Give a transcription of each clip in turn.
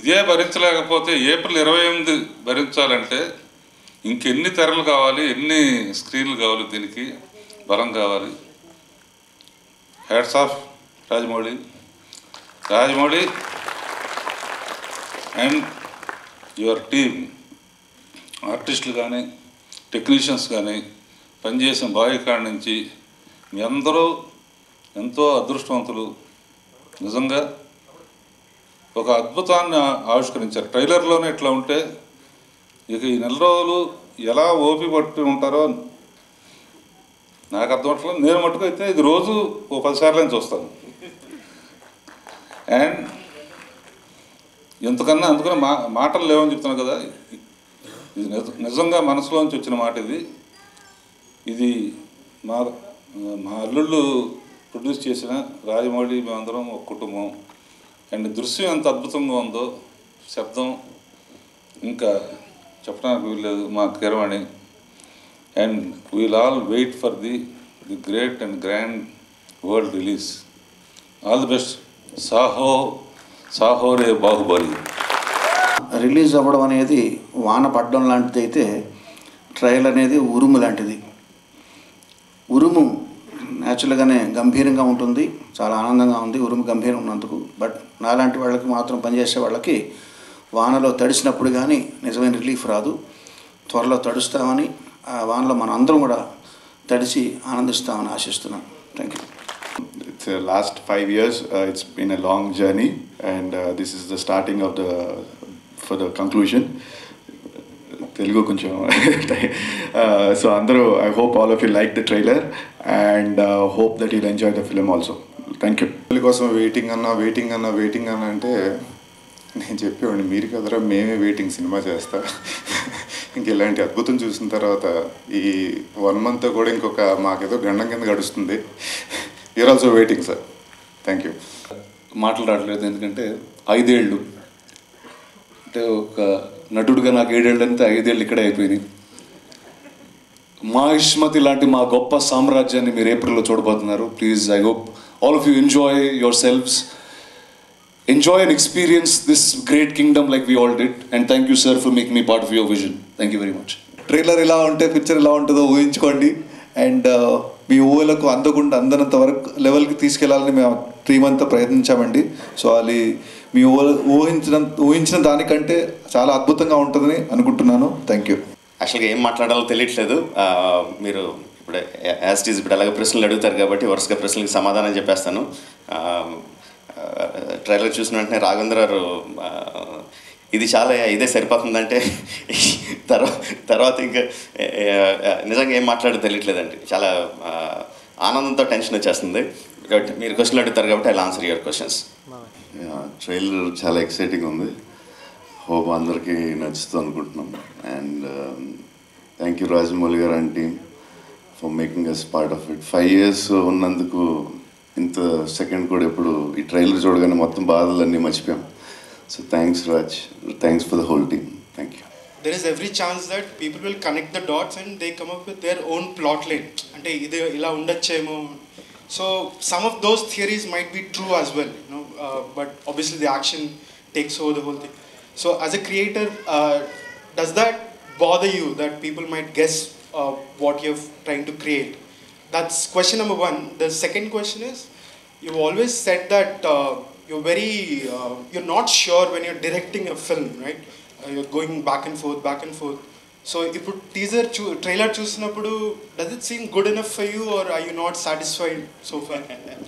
ఇదే భరించలేకపోతే ఏప్రిల్ ఇరవై ఎనిమిది భరించాలంటే ఇంకెన్ని తెరలు కావాలి ఎన్ని స్క్రీన్లు కావాలి దీనికి బలం కావాలి hats off Rajamouli Rajamouli and your team ఆర్టిస్టులు కానీ టెక్నీషియన్స్ కానీ పనిచేసిన బాయ్ కాడ నుంచి మీ అందరూ ఎంతో అదృష్టవంతులు నిజంగా ఒక అద్భుతాన్ని ఆ- ఆవిష్కరించారు ట్రైలర్లోనే ఇట్లా ఉంటే ఇక ఈ నెల రోజులు ఎలా ఓపి పట్టి ఉంటారో నాకు అర్థం అవట్లేదు నేను మటుకు అయితే ఇది రోజు ఓ పదిసార్లు అని చూస్తాను అండ్ ఎంతకన్నా అందుకని మా మాటలు లేవని చెప్తున్నాను కదా ఇది నిజ- నిజంగా మనసులోంచి వచ్చిన మాట ఇది ఇది మా మా అల్లుళ్ళు ప్రొడ్యూస్ చేసిన రాజమౌళి మేమందరం ఒక కుటుంబం అండ్ దృశ్యం ఎంత అద్భుతంగా ఉందో శబ్దం ఇంకా చెప్పడానికి వీల్లేదు మా Keeravani and we'll all wait for the the great and grand world release all the best సాహో సాహో రే బాహుబలి రిలీజ్ అవ్వడం అనేది వాన పడడం లాంటిది అయితే ట్రయల్ అనేది ఉరుము లాంటిది ఉరుము న్యాచురల్గానే గంభీరంగా ఉంటుంది చాలా ఆనందంగా ఉంది ఉరుము గంభీరం ఉన్నందుకు బట్ నాలాంటి వాళ్ళకి మాత్రం పనిచేసే వాళ్ళకి వానలో తడిసినప్పుడు కానీ నిజమైన రిలీఫ్ రాదు త్వరలో తడుస్తామని ఆ వానలో మన అందరం కూడా తడిసి ఆనందిస్తామని ఆశిస్తున్నాను thank you It's uh, last five years. Uh, it's been a long journey, and uh, this is the starting of the for the conclusion. Telugu కొంచెం సో అందరూ I hope all of you like the trailer and hope that you'll enjoy the film also thank you పెళ్లి కోసం waiting అన్నా waiting అన్నా waiting అన్నా అంటే నేను చెప్పేవాడిని మీరు కదరా మేమే వెయిటింగ్ సినిమా చేస్తా ఇంక ఇలాంటి అద్భుతం చూసిన తర్వాత ఈ వన్ మంత్ కూడా ఇంకొక మాకేదో గండం కింద గడుస్తుంది you're also waiting sir thank you మాటలు రావట్లేదు ఎందుకంటే ఐదేళ్ళు అంటే ఒక నటుడుగా నాకు ఏడేళ్ళు అంతే ఐదేళ్ళు ఇక్కడే అయిపోయినాయి మా ఇష్మతి లాంటి మా గొప్ప సామ్రాజ్యాన్ని మీరు ఏప్రిల్లో చూడబోతున్నారు please I hope all of you enjoy yourselves enjoy and experience this great kingdom like we all did and thank you sir for make me part of your vision thank you very much trailer ఎలా ఉంటే picture ఎలా ఉంటుందో ఊహించుకోండి and మీ ఊహలకు అందకుండా అందనంత వరకు లెవెల్కి తీసుకెళ్లాలని మేము టీం అంతా ప్రయత్నించామండి సో అది మీ ఊహ ఊహించిన ఊహించిన దానికంటే చాలా అద్భుతంగా ఉంటుందని అనుకుంటున్నాను థ్యాంక్ యూ యాక్చువల్గా ఏం మాట్లాడాలో తెలియట్లేదు ఆ, మీరు ఇప్పుడు యాజ్ టీజ్ ఇప్పుడు అలాగే ప్రశ్నలు అడుగుతారు కాబట్టి వరుసగా ప్రశ్నలకు సమాధానం చెప్పేస్తాను ట్రైలర్ చూసిన వెంటనే రాఘవేంద్ర గారు ఆ, ఇది చాలా ఇదే సరిపోతుందంటే తర్వాత తర్వాత ఇంకా ఏ, ఏ, నిజంగా ఏం మాట్లాడో తెలియట్లేదండి చాలా ఆ, ఆనందంతో టెన్షన్ వచ్చేస్తుంది కాబట్టి మీరు క్వశ్చన్లు అడుగుతారు కాబట్టి I answer your questions trailer చాలా ఎక్సైటింగ్ ఉంది హోప్ అందరికీ నచ్చుతుంది అనుకుంటున్నాం and thank you Rajamouli garu and team for making us part of it five years ఉన్నందుకు ఇంత సెకండ్ కూడా ఎప్పుడు ఈ ట్రైలర్ చూడగానే మొత్తం బాధలన్నీ మర్చిపోయాం so thanks Raj thanks for the whole team thank you there is every chance that people will connect the dots and they come up with their own plot line అంటే ఇది ఇలా ఉండొచ్చేమో so some of those theories might be true as well you know uh, but obviously the action takes over the whole thing so as a creator uh, does that bother you that people might guess uh, what you're trying to create that's question number one the second question is you've always said that uh, you're very uh, you're not sure when you're directing a film right uh, you're going back and forth back and forth so ఇప్పుడు teaser చూ trailer చూసినప్పుడు does it seem good enough for you or I you not satisfied so for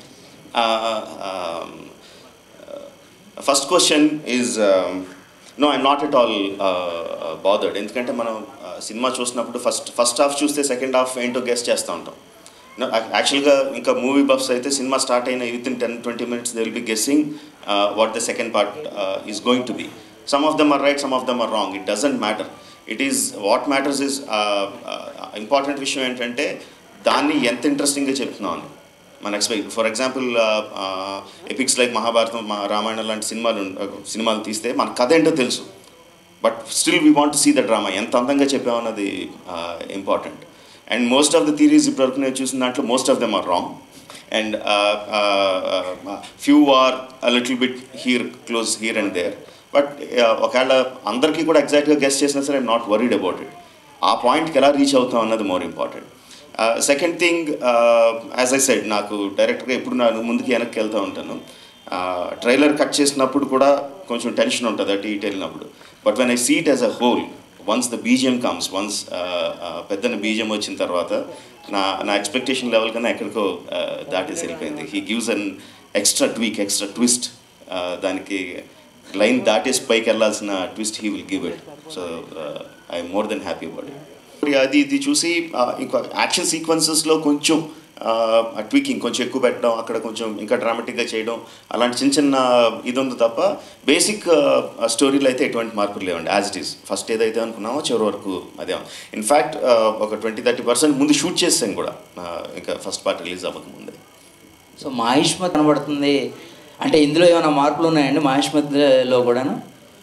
first question is no I'm not at all bothered ఎందుకంటే మనం uh, సినిమా చూసినప్పుడు first first half చూస్తే second half ఏంటో guessed చేస్తూ ఉంటాం యాక్చువల్గా ఇంకా మూవీ బఫ్స్ అయితే సినిమా స్టార్ట్ అయిన within ten twenty minutes they will be guessing what the second part is going to be some of them are right some of them are wrong it doesn't matter it is what matters is important విషయం ఏంటంటే దాన్ని ఎంత ఇంట్రెస్టింగ్గా చెప్తున్నాం అని మన expect for example epics like Mahabharatam మా రామాయణం లాంటి సినిమాలు uh, సినిమాలు తీస్తే మన కథ ఏంటో తెలుసు but still we want see the drama ఎంత అందంగా చెప్పామన్నది important and most of the theories ఇప్పటివరకు నేను చూసిన దాంట్లో most of them are wrong and few are a little bit here close here and there but ఒకవేళ అందరికీ కూడా ఎగ్జాక్ట్గా గెస్ట్ చేసినా సరే I'm not worried about it ఆ పాయింట్కి ఎలా రీచ్ అవుతాం అన్నది more important second thing as I said నాకు డైరెక్ట్గా ఎప్పుడు నేను ముందుకి వెనక్కి వెళ్తూ ఉంటాను ట్రైలర్ కట్ చేసినప్పుడు కూడా కొంచెం టెన్షన్ ఉంటుంది అటు ఇటు వెళ్ళినప్పుడు but when I see it as a whole once the BGM comes once పెద్దన బీజిఎం వచ్చిన తర్వాత నా నా ఎక్స్పెక్టేషన్ లెవెల్ కన్నా ఎక్కడికో దాటేసి వెళ్ళిపోయింది he gives an extra tweak extra twist దానికి లైన్ దాటేసి పైకి వెళ్ళాల్సిన twist he will give it so I more than happy about it అది ఇది చూసి ఇంకా యాక్షన్ సీక్వెన్సెస్లో కొంచెం ట్వీకింగ్ కొంచెం ఎక్కువ పెట్టడం అక్కడ కొంచెం ఇంకా డ్రామాటిక్గా చేయడం అలాంటి చిన్న చిన్న ఇది ఉంది తప్ప బేసిక్ స్టోరీలో అయితే ఎటువంటి మార్పులు లేవండి యాజ్ ఇట్ ఈస్ ఫస్ట్ ఏదైతే అనుకున్నామో చివరి వరకు అదే ఇన్ఫ్యాక్ట్ ఒక ట్వంటీ థర్టీ పర్సెంట్ ముందు షూట్ చేసాం కూడా ఇంకా ఫస్ట్ పార్ట్ రిలీజ్ అవ్వకముందే సో మహిష్మత్ కనబడుతుంది అంటే ఇందులో ఏమైనా మార్పులు ఉన్నాయండి మహిష్మతిలో కూడాను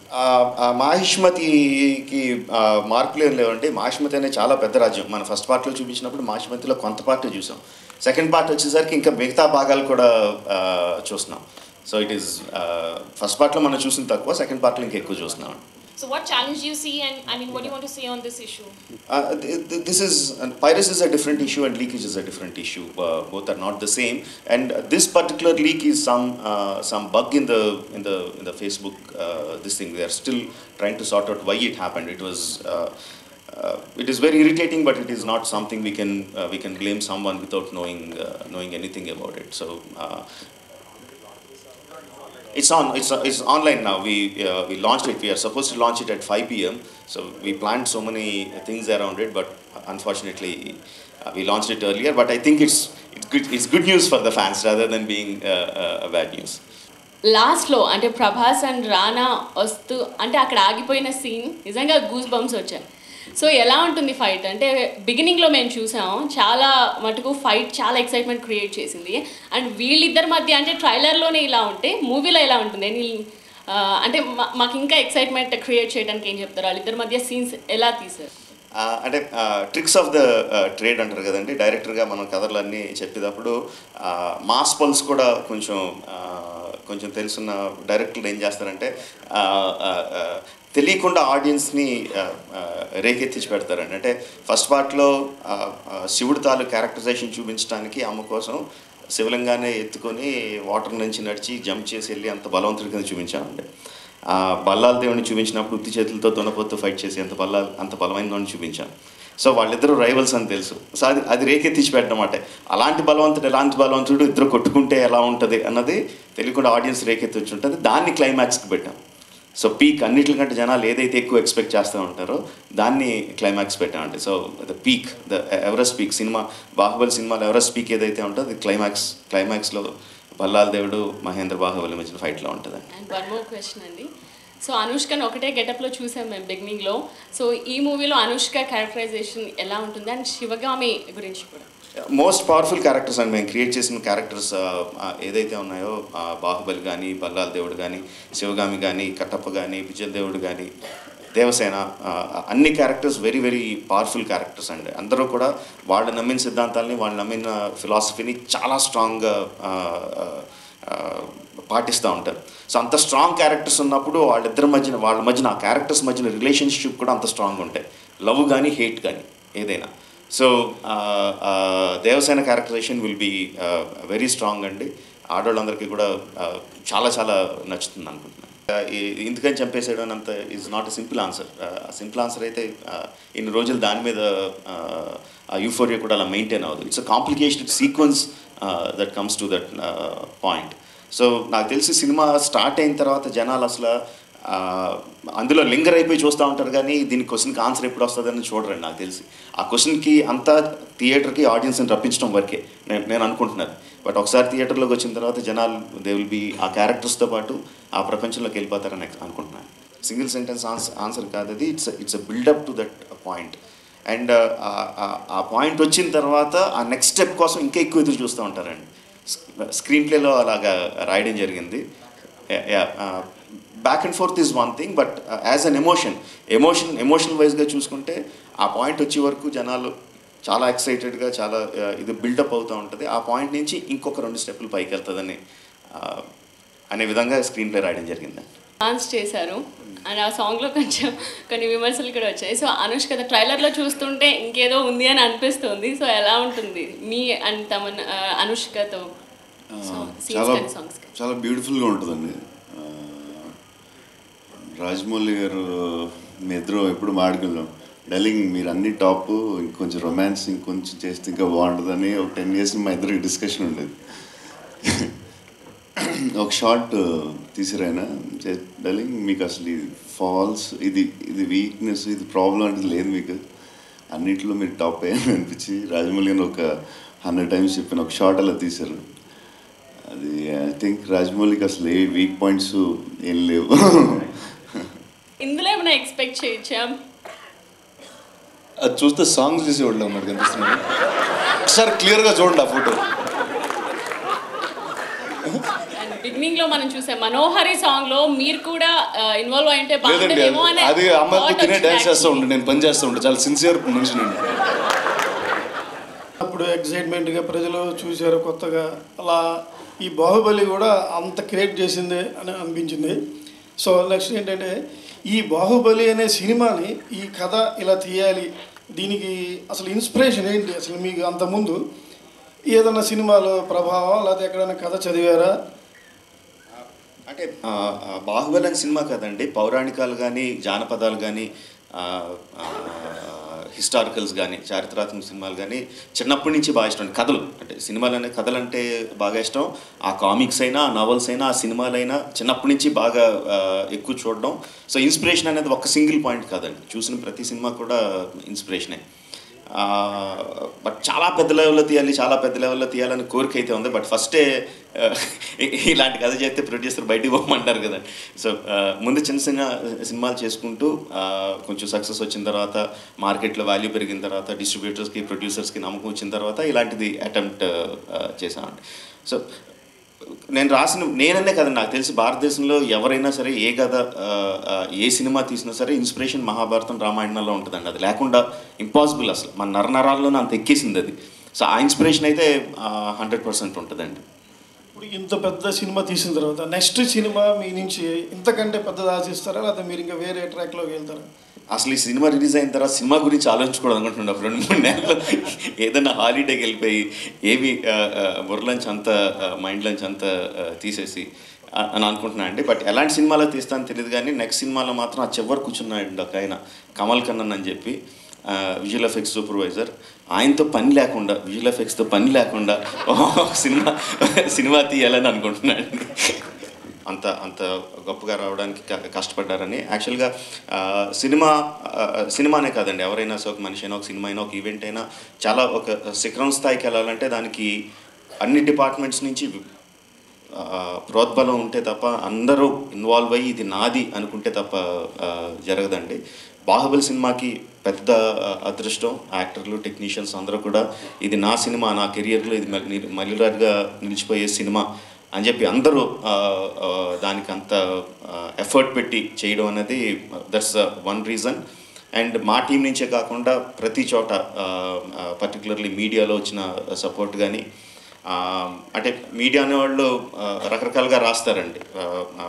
మాహిష్మతికి మార్పులు ఏం లేవండి మాహిష్మతి అనేది చాలా పెద్ద రాజ్యం మన ఫస్ట్ పార్ట్లో చూపించినప్పుడు మాహిష్మతిలో కొంత పార్ట్ చూసాం సెకండ్ పార్ట్ వచ్చేసరికి ఇంకా మిగతా భాగాలు కూడా చూస్తున్నాం సో ఇట్ ఈస్ ఫస్ట్ పార్ట్లో మనం చూసిన తక్కువ సెకండ్ పార్ట్లో ఇంకా ఎక్కువ చూస్తున్నాం So what challenge do you see and I mean what do you want to say on this issue? Uh, th- th- this is uh, piracy is a different issue and leakage is a different issue. Uh, both are not the same. And uh, this particular leak is some uh, some bug in the in the in the Facebook uh, this thing. They are still trying to sort out why it happened. It was. Uh, uh, it is very irritating, but it is not something we can uh, we can blame someone without knowing uh, knowing anything about it. So uh, it's on. It's it's online now. We uh, we launched it. We are supposed to launch it at 5 p.m. So we planned so many things around it, but unfortunately, uh, we launched it earlier. But I think it's it's good. It's good news for the fans rather than being uh, uh, a bad news. లాస్ట్లో అంటే Prabhas and రానా వస్తూ అంటే అక్కడ ఆగిపోయిన scene నిజంగా goose bumps వచ్చాయి so ఎలా ఉంటుంది ఫైట్ అంటే బిగినింగ్లో మేము చూసాం చాలా మటుకు ఫైట్ చాలా ఎక్సైట్మెంట్ క్రియేట్ చేసింది అండ్ వీళ్ళిద్దరి మధ్య అంటే ట్రైలర్లోనే ఇలా ఉంటే మూవీలో ఎలా ఉంటుంది అని ఆ, అంటే మా- మాకు ఇంకా ఎక్సైట్మెంట్ క్రియేట్ చేయడానికి ఏం చెప్తారు వాళ్ళిద్దరి మధ్య సీన్స్ ఎలా తీసారు ఆ, అంటే ట్రిక్స్ ఆఫ్ ద ట్రేడ్ అంటారు కదండి డైరెక్టర్గా మనం కథలన్నీ చెప్పేటప్పుడు మాస్ పల్స్ కూడా కొంచెం ఆ, కొంచెం తెలుసున్న డైరెక్టర్లు ఏం చేస్తారంటే ఆ, ఆ, ఆ, తెలియకుండా ఆడియన్స్ని ఆ, ఆ, రేకెత్తించి పెడతారండి అంటే ఫస్ట్ పార్ట్లో శివుడు తాలూ క్యారెక్టరైజేషన్ చూపించడానికి అమ్మ కోసం శివలింగాన్ని ఎత్తుకొని వాటర్ నుంచి నడిచి జంప్ చేసి వెళ్ళి అంత బలవంతుడి కింద చూపించామండి ఆ బల్లాల దేవుని చూపించినప్పుడు ఉత్తి చేతులతో దున్నపోతూ ఫైట్ చేసి అంత బల్ల అంత బలమైన వాడిని చూపించాను సో వాళ్ళిద్దరూ రైవల్స్ అని తెలుసు సో అది అది రేకెత్తించి పెట్టడం అంటే అలాంటి బలవంతుడు ఎలాంటి బలవంతుడు ఇద్దరు కొట్టుకుంటే ఎలా ఉంటుంది అన్నది తెలియకుండా ఆడియన్స్ రేకెత్తించి ఉంటుంది దాన్ని క్లైమాక్స్కి పెట్టాం సో పీక్ అన్నిటికంటే జనాలు ఏదైతే ఎక్కువ ఎక్స్పెక్ట్ చేస్తూ ఉంటారో దాన్ని క్లైమాక్స్ పెట్టామండి so the peak the Everest peak సినిమా బాహుబలి సినిమాలో ఎవరెస్ట్ పీక్ ఏదైతే ఉంటుందో అది క్లైమాక్స్ క్లైమాక్స్లో బల్లాల దేవుడు మహేంద్ర బాహుబలి మధ్యన ఫైట్లో ఉంటుంది అండ్ వన్ మోర్ క్వశ్చన్ అండి సో అనుష్కని ఒకటే గెటప్లో చూసాం మేము బిగినింగ్లో సో ఈ మూవీలో అనుష్క క్యారెక్టరైజేషన్ ఎలా ఉంటుంది అండ్ శివగామి గురించి కూడా మోస్ట్ పవర్ఫుల్ క్యారెక్టర్స్ అండి మేము క్రియేట్ చేసిన క్యారెక్టర్స్ ఏదైతే ఉన్నాయో ఆ, బాహుబలి కానీ బల్లాల దేవుడు కానీ శివగామి కానీ కట్టప్ప కానీ విజయ దేవుడు కానీ దేవసేన ఆ, అన్ని characters very very powerful characters అండి అందరూ కూడా వాళ్ళు నమ్మిన సిద్ధాంతాలని వాళ్ళు నమ్మిన ఫిలాసఫీని చాలా స్ట్రాంగ్గా పాటిస్తూ ఉంటారు సో అంత స్ట్రాంగ్ క్యారెక్టర్స్ ఉన్నప్పుడు వాళ్ళిద్దరి మధ్యన వాళ్ళ మధ్యన ఆ క్యారెక్టర్స్ మధ్యన రిలేషన్షిప్ కూడా అంత స్ట్రాంగ్ ఉంటాయి లవ్ కానీ హేట్ కానీ ఏదైనా so Devasena characterization will be very strong అండి ఆడవాళ్ళందరికీ కూడా uh, చాలా చాలా నచ్చుతుంది అనుకుంటున్నాను Uh, ఈ- ఎందుకని చంపేసేయడం అని అంత is not a simple answer simple answer అయితే uh, ఇన్ని రోజులు దాని మీద uh, ఆ యూఫోరియా కూడా అలా మెయింటైన్ అవ్వదు it's a complicated sequence that comes to that point so నాకు తెలిసి సినిమా స్టార్ట్ అయిన తర్వాత జనాలు అసలు ఆ, అందులో లింగర్ అయిపోయి చూస్తూ ఉంటారు కానీ దీని క్వశ్చన్కి ఆన్సర్ ఎప్పుడు వస్తుందని చూడరండి నాకు తెలిసి ఆ క్వశ్చన్కి అంతా థియేటర్కి ఆడియన్స్ని రప్పించడం వరకే నేను నేను అనుకుంటున్నాను బట్ ఒకసారి థియేటర్లోకి వచ్చిన తర్వాత జనాలు దే విల్ బీ ఆ క్యారెక్టర్స్తో పాటు ఆ ప్రపంచంలోకి వెళ్ళిపోతారని ex- అనుకుంటున్నాను సింగిల్ సెంటెన్స్ ఆన్సర్ ఆన్సర్ కాదు అది it's it's a buildup to that point and ఆ పాయింట్ వచ్చిన తర్వాత ఆ నెక్స్ట్ స్టెప్ కోసం ఇంకా ఎక్కువ ఎదురు చూస్తూ ఉంటారండి స్క్రీన్ ప్లేలో అలాగా రాయడం జరిగింది back and forth is one thing but as an emotion emotion emotional వైజ్గా చూసుకుంటే ఆ పాయింట్ వచ్చే వరకు జనాలు చాలా ఎక్సైటెడ్గా చాలా uh, ఇది బిల్డప్ అవుతూ ఉంటుంది ఆ పాయింట్ నుంచి ఇంకొక రెండు స్టెప్పులు పైకి వెళ్తుందని uh, అనే విధంగా స్క్రీన్ ప్లే రాయడం జరిగింది డాన్స్ చేశారు అండ్ ఆ సాంగ్లో కొంచెం కొన్ని విమర్శలు కూడా వచ్చాయి సో అనుష్క ట్రైలర్లో చూస్తుంటే ఇంకేదో ఉంది అని అనిపిస్తుంది సో ఎలా ఉంటుంది మీ అండ్ తమ అనుష్కతో scenes చాలా కానీ songs కానీ. చాలా బ్యూటిఫుల్గా ఉంటుందండి ఆ, రాజమౌళి గారు మీ ఇద్దరు ఎప్పుడు మాడుకున్నాం డలింగ్ మీరు అన్ని టాప్ ఇంకొంచెం రొమాన్స్ ఇంకొంచెం చేస్తే ఇంకా బాగుంటుందని ఒక టెన్ ఇయర్స్ మా ఇద్దరికి డిస్కషన్ ఉండేది ఒక షార్ట్ తీసిరాయన డలింగ్ మీకు అసలు ఇది ఫాల్స్ ఇది ఇది వీక్నెస్ ఇది ప్రాబ్లం అంటే లేదు మీకు అన్నిట్లో మీరు టాప్ అయ్యాను అనిపించి రాజమౌళి గారు ఒక హండ్రెడ్ టైమ్స్ చెప్పిన ఒక షార్ట్ అలా తీశారు అది ఐ థింక్ రాజమౌళికి అసలు ఏ వీక్ పాయింట్స్ ఏం లేవు ఇందులో ఏమైనా ఎక్స్పెక్ట్ చేయొచ్చా అది చూస్తే సాంగ్స్ చేసేవాళ్ళు అన్నమాట కనిపిస్తున్నాడు ఒకసారి క్లియర్గా చూడండి ఆ ఫోటో అండ్ బిగినింగ్ లో మనం చూసే మనోహరి సాంగ్ లో మీరు కూడా ఇన్వాల్వ్ అయింటే లేదండి బాగుంటుందేమో అనే అది అమ్మాయి thought తినే వచ్చింది డ్యాన్స్ చేస్తూ actually. ఉండే నేను పని చేస్తూ ఉంటాను చాలా సిన్సియర్ మనిషి నేను అప్పుడు ఎగ్జైట్మెంట్గా ప్రజలు చూశారు కొత్తగా అలా ఈ బాహుబలి కూడా అంత క్రియేట్ చేసిందే అని అనిపించింది సో నెక్స్ట్ ఏంటంటే ఈ బాహుబలి అనే సినిమాని ఈ కథ ఇలా తీయాలి దీనికి అసలు ఇన్స్పిరేషన్ ఏంటి అసలు మీకు అంతకుముందు ఏదన్నా సినిమాలో ప్రభావం లేకపోతే ఎక్కడైనా కథ చదివారా అంటే ఆ, ఆ, బాహుబలి అనే సినిమా కదండి పౌరాణికాలు కానీ జానపదాలు కానీ హిస్టారికల్స్ కానీ చారిత్రాత్మక సినిమాలు కానీ చిన్నప్పటి నుంచి బాగా ఇష్టం కథలు అంటే సినిమాలు అనే కథలు అంటే బాగా ఇష్టం ఆ కామిక్స్ అయినా ఆ నవల్స్ అయినా ఆ సినిమాలైనా చిన్నప్పటి నుంచి బాగా ఆ, ఎక్కువ చూడడం సో ఇన్స్పిరేషన్ అనేది ఒక సింగిల్ పాయింట్ కాదండి చూసిన ప్రతి సినిమా కూడా ఇన్స్పిరేషనే బట్ చాలా పెద్ద లెవెల్లో తీయాలి చాలా పెద్ద లెవెల్లో తీయాలని కోరిక అయితే ఉంది బట్ ఫస్టే ఆ, ఇలాంటి కథ చేస్తే ప్రొడ్యూసర్ బయటికి పోమంటారు కదా సో ఆ, ముందు చిన్న చిన్న సినిమాలు చేసుకుంటూ ఆ, కొంచెం సక్సెస్ వచ్చిన తర్వాత మార్కెట్లో వాల్యూ పెరిగిన తర్వాత డిస్ట్రిబ్యూటర్స్కి ప్రొడ్యూసర్స్కి నమ్మకం వచ్చిన తర్వాత ఇలాంటిది అటెంప్ట్ చేశామండి సో నేను రాసిన నేననే కదా నాకు తెలిసి భారతదేశంలో ఎవరైనా సరే ఏ కథ ఆ, ఆ, ఏ సినిమా తీసినా సరే ఇన్స్పిరేషన్ మహాభారతం రామాయణంలో ఉంటుందండి అది లేకుండా ఇంపాసిబుల్ అసలు మన నరనరాల్లోనే అంత ఎక్కేసింది అది సో ఆ ఇన్స్పిరేషన్ అయితే హండ్రెడ్ పర్సెంట్ ఉంటుందండి ఇప్పుడు ఇంత పెద్ద సినిమా తీసిన తర్వాత నెక్స్ట్ సినిమా మీ నుంచి ఇంతకంటే పెద్దది ఆశిస్తారా లేకపోతే మీరు ఇంకా వేరే ట్రాక్లోకి వెళ్తారా అసలు ఈ సినిమా రిలీజ్ అయిన తర్వాత సినిమా గురించి ఆలోచించుకోవడం అనుకుంటున్నాను ఒక రెండు మూడు నెలలు ఏదైనా హాలిడేకి వెళ్ళిపోయి ఏమి బుర్రలంచి అంతా మైండ్ లంచ్ అంతా ఆ, తీసేసి ఆ, అని అనుకుంటున్నాను అండి బట్ ఎలాంటి సినిమాలో తీస్తానో తెలియదు కానీ నెక్స్ట్ సినిమాలో మాత్రం ఆ చివరి కూర్చున్నాడు ఒక ఆయన కమల్ కన్నన్ అని చెప్పి విజువల్ ఎఫెక్ట్స్ సూపర్వైజర్ ఆయనతో పని లేకుండా విజువల్ ఎఫెక్ట్స్తో పని లేకుండా ఒక సినిమా సినిమా తీయాలని అనుకుంటున్నాను అంత అంత గొప్పగా రావడానికి క- కష్టపడ్డారని యాక్చువల్గా ఆ, సినిమా ఆ, సినిమానే కాదండి ఎవరైనా సో ఒక మనిషి అయినా ఒక సినిమా అయినా ఒక ఈవెంట్ అయినా చాలా ఒక శిఖరం స్థాయికి వెళ్ళాలంటే దానికి అన్ని డిపార్ట్మెంట్స్ నుంచి ఆ, ప్రోద్బలం ఉంటే తప్ప అందరూ ఇన్వాల్వ్ అయ్యి ఇది నాది అనుకుంటే తప్ప ఆ, జరగదండి బాహుబలి సినిమాకి పెద్ద ఆ, అదృష్టం యాక్టర్లు టెక్నీషియన్స్ అందరూ కూడా ఇది నా సినిమా నా కెరియర్లో ఇది మల్యురాజ్గా నిలిచిపోయే సినిమా అని చెప్పి అందరూ ఆ, ఆ, దానికి అంత ఎఫర్ట్ పెట్టి చేయడం అనేది దట్స్ వన్ రీజన్ అండ్ మా టీం నుంచే కాకుండా ప్రతి చోట పర్టికులర్లీ మీడియాలో వచ్చిన సపోర్ట్ కానీ అంటే మీడియా అనేవాళ్ళు ఆ, రకరకాలుగా రాస్తారండి ఆ, ఆ,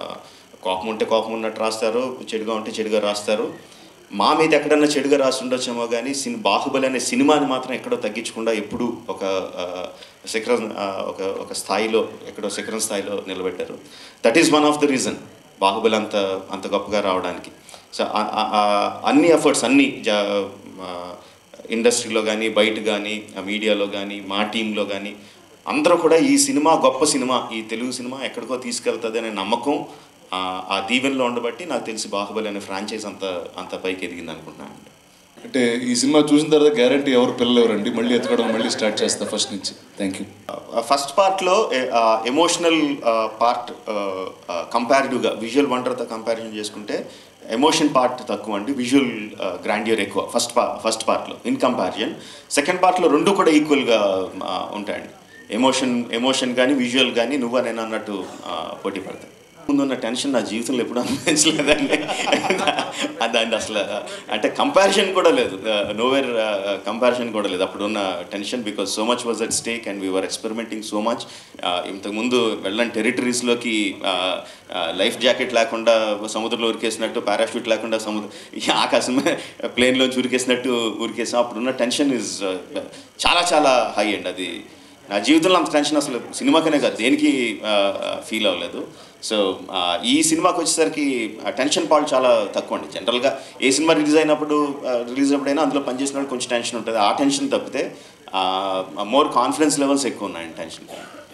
కోపం ఉంటే కోపం ఉన్నట్టు రాస్తారు చెడుగా ఉంటే చెడుగా రాస్తారు మా మీద ఎక్కడన్నా చెడుగా రాసి ఉండొచ్చేమో కానీ సిని బాహుబలి అనే సినిమాని మాత్రం ఎక్కడో తగ్గించకుండా ఎప్పుడూ ఒక ఆ, శిఖరం ఆ, ఒక ఒక స్థాయిలో ఎక్కడో శిఖరం స్థాయిలో నిలబెట్టారు that is one of the reason Baahubali అంత అంత గొప్పగా రావడానికి సో ఆ- ఆ- ఆ అన్ని ఎఫర్ట్స్ అన్ని జా ఆ, ఇండస్ట్రీలో కానీ బయట కానీ మీడియాలో కానీ మా టీంలో కానీ అందరూ కూడా ఈ సినిమా గొప్ప సినిమా ఈ తెలుగు సినిమా ఎక్కడికో తీసుకెళ్తుంది అనే నమ్మకం ఆ, ఆ దీవెనలో ఉండబట్టి నాకు తెలిసి బాహుబలి అనే ఫ్రాంచైజ్ అంత అంత పైకి ఎదిగింది అనుకుంటున్నాను అంటే ఈ సినిమా చూసిన తర్వాత గ్యారంటీ ఎవరు పిల్లలు ఎవరండి మళ్ళీ ఎత్తుకోవడం మళ్ళీ స్టార్ట్ చేస్తా ఫస్ట్ నుంచి థ్యాంక్ యూ ఫస్ట్ పార్ట్లో ఎమోషనల్ పార్ట్ కంపారిటివ్గా విజువల్ వండర్తో కంపారిజన్ చేసుకుంటే ఎమోషన్ పార్ట్ తక్కువ అండి విజువల్ గ్రాండియర్ ఎక్కువ ఫస్ట్ పా ఫస్ట్ పార్ట్లో ఇన్ కంపారిజన్ సెకండ్ పార్ట్లో రెండు కూడా ఈక్వల్గా ఉంటాయండి ఎమోషన్ ఎమోషన్ కానీ విజువల్ కానీ నువ్వు నేను అన్నట్టు ఆ, పోటీ పడతాయి ముందున్న టెన్షన్ నా జీవితంలో ఎప్పుడు అనిపించలేదండి దాన్ని అసలు అంటే కంపారిజన్ కూడా లేదు నోవేర్ కంపారిజన్ కూడా లేదు అప్పుడున్న tension because so much was at stake and we are experimenting so much ఇంతకుముందు వెళ్ళని టెరిటరీస్లోకి లైఫ్ జాకెట్ లేకుండా సముద్రంలో ఉరికేసినట్టు పారాషూట్ లేకుండా సముద్ర ఈ ఆకాశం ప్లేన్లో ఉరికేసినట్టు ఉరికేసాం అప్పుడున్న టెన్షన్ ఇస్ చాలా చాలా హై అండి అది నా జీవితంలో అంత టెన్షన్ అసలు సినిమాకనే కాదు దేనికి ఫీల్ అవ్వలేదు సో ఈ సినిమాకి వచ్చేసరికి టెన్షన్ పార్ట్ చాలా తక్కువ అండి జనరల్గా ఏ సినిమా రిలీజ్ అయినప్పుడు రిలీజ్ అయినప్పుడైనా అందులో పనిచేసినప్పుడు కొంచెం టెన్షన్ ఉంటుంది ఆ టెన్షన్ తప్పితే మోర్ కాన్ఫిడెన్స్ లెవెల్స్ ఎక్కువ ఉన్నాయండి టెన్షన్